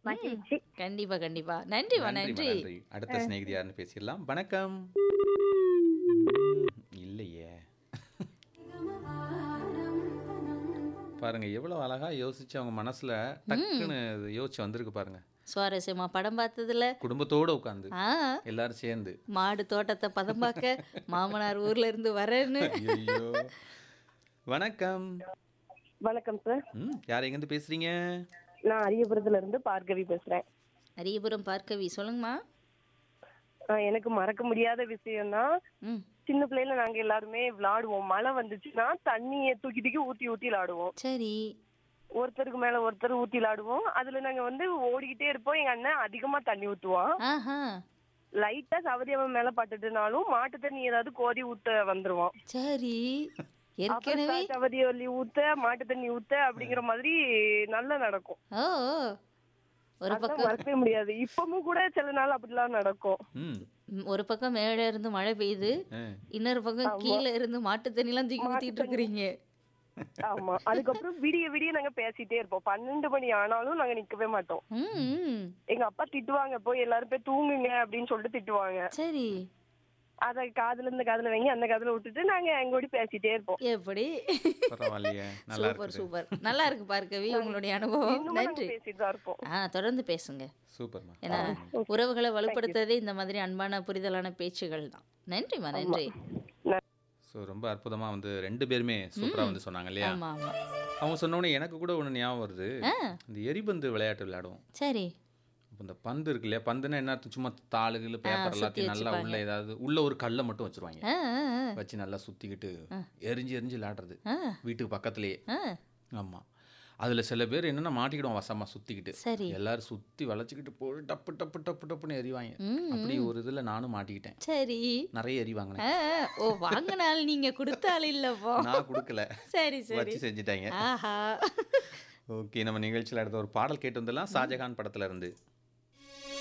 மகிழ்ச்சி கண்டிப்பா கண்டிப்பா நன்றிமா நன்றிம்மா, நன்றி நன்றி அடுத்த சிநேகிதி யாருன்னு பேசிடலாம் வணக்கம் இல்லையே பாருங்க எவ்வளவு அழகா யோசிச்சு அவங்க மனசுல டக்குன்னு இது யோசிச்சு வந்திருக்கு பாருங்க சுவாரஸ்யமா படம் பார்த்ததுல குடும்பத்தோட உட்காந்து ஆ எல்லாரும் சேர்ந்து மாடு தோட்டத்தை பதம் பார்க்க மாமனார் ஊர்ல இருந்து வரேன்னு ஐயோ வணக்கம் வணக்கம் சார் ம் யார் எங்கேருந்து பேசுறீங்க நான் அரியபுரத்துல இருந்து பார்கவி பேசுறேன் அரியபுரம் பார்க்கவி சொல்லுங்கம்மா ஆஹ் எனக்கு மறக்க முடியாத விஷயம்னா ம் சின்ன பிள்ளைல நாங்க எல்லாருமே விளையாடுவோம் மழை வந்துச்சுன்னா தண்ணிய தூக்கி தூக்கி ஊத்தி ஊத்தி விளையாடுவோம் சரி ஒருத்தருக்கு மேல ஒருத்தர் ஊத்தி விளையாடுவோம் அதுல நாங்க வந்து ஓடிக்கிட்டே இருப்போம் எங்க அண்ணன் அதிகமா தண்ணி ஊத்துவான் ஆஹா லைட்டா சவரி அவன் மேல பட்டுட்டுனாலும் மாட்டு தண்ணி ஏதாவது கோதி ஊத்த வந்துருவான் சரி அப்புறம் ஏற்கனவே சவரி வலி ஊத்த மாட்டு தண்ணி ஊத்த அப்படிங்கிற மாதிரி நல்லா நடக்கும் ஓ ஓ. ஒரு அதான் பக்கம் மறக்கவே முடியாது இப்பவும் கூட சில நாள் அப்படிலாம் நடக்கும் ம் ம், ஒரு பக்கம் மேலே இருந்து மழை பெய்யுது ஆ. இன்னொரு பக்கம் கீழே இருந்து மாட்டு தண்ணிலாம் தூக்கி ஊத்திட்டு இருக்கிறீங்க ஆமா அதுக்கப்புறம் விடிய விடிய நாங்க பேசிட்டே இருப்போம் பன்னெண்டு மணி ஆனாலும் நாங்க நிக்கவே மாட்டோம் ம் ம். எங்க அப்பா திட்டுவாங்க போய் எல்லாரும் போய் தூங்குங்க அப்படின்னு சொல்லிட்டு திட்டுவாங்க சரி அத காதுல இருந்து காதுல வைங்க அந்த காதுல விட்டுட்டு நாங்க எங்க ஓடி பேசிட்டே இருப்போம் எப்படி பரவாயில்லையே நல்லா சூப்பர் இருக்குது சூப்பர் நல்லா இருக்கு பார்க்கவி உங்களுடைய அனுபவம் இன்னும் நாங்க நன்றி பேசிட்டு தான் இருப்போம் ஆ தொடர்ந்து பேசுங்க சூப்பர்மா ஏன்னா உறவுகளை வலுப்படுத்துறதே இந்த மாதிரி அன்பான புரிதலான பேச்சுகள் தான் நன்றிம்மா நன்றி ஸோ ரொம்ப அற்புதமா வந்து ரெண்டு பேருமே சூப்பரா வந்து சொன்னாங்க இல்லையா ஆமா ஆமா அவங்க சொன்னோடனே எனக்கு கூட ஒன்று ஞாபகம் வருது ஆ இந்த எரிபந்து விளையாட்டு விளையாடுவோம் சரி அப்போ இந்த பந்து இருக்கு இல்லையா பந்துன்னா என்ன அர்த்தம்? சும்மா தாளுகள் பேப்பர் சுத்தி எல்லாத்தையும் நல்லா வச்சுப்பாங்க. உள்ள ஏதாவது உள்ள ஒரு கல்லை மட்டும் வச்சிருவாங்க ஆ ஆ, ஆ. வச்சு நல்லா சுத்திக்கிட்டு எரிஞ்சு எரிஞ்சு விளையாடுறது ஆ வீட்டுக்கு பக்கத்துலயே ஆ ஆமா அதுல சில பேர் என்னன்னா மாட்டிக்கிடுவோம் வசமா சுத்திக்கிட்டு சரி எல்லாரும் சுத்தி வளைச்சிக்கிட்டு போய் டப்பு டப்பு டப்பு டப்புன்னு எரிவாங்க ம் அப்படி ஒரு இதுல நானும் மாட்டிக்கிட்டேன் சரி நிறைய எரி வாங்கினேன் ஆ, ஆ. ஓ வாங்கினால் நீங்க கொடுத்த ஆள் இல்லப்போ நான் கொடுக்கல சரி சரி வச்சு செஞ்சுட்டாங்க ஆஹா ஓகே நம்ம நிகழ்ச்சியில் அடுத்த ஒரு பாடல் கேட்டு வந்துடலாம் ஷாஜகான் படத்துல இருந்து